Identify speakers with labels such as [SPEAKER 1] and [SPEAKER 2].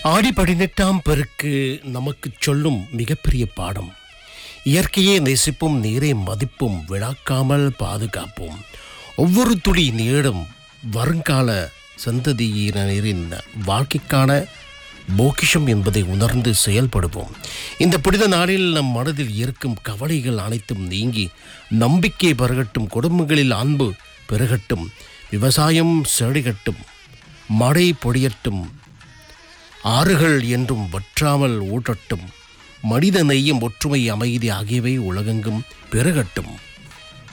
[SPEAKER 1] ஆடி பதினெட்டாம் பெருக்கு நமக்கு சொல்லும் மிகப்பெரிய பாடம் இயற்கையை நேசிப்போம் நீரை மதிப்பும் விழாக்காமல் பாதுகாப்போம் ஒவ்வொரு துளி நீடும் வருங்கால சந்ததியினரின் வாழ்க்கைக்கான போக்கிஷம் என்பதை உணர்ந்து செயல்படுவோம் இந்த புனித நாளில் நம் மனதில் இருக்கும் கவலைகள் அனைத்தும் நீங்கி நம்பிக்கை பெருகட்டும் குடும்பங்களில் அன்பு பெருகட்டும் விவசாயம் செழிகட்டும் மழை பொழியட்டும் ஆறுகள் என்றும் வற்றாமல் ஊட்டட்டும் மனித நெய்யும் ஒற்றுமை அமைதி ஆகியவை உலகெங்கும் பெருகட்டும்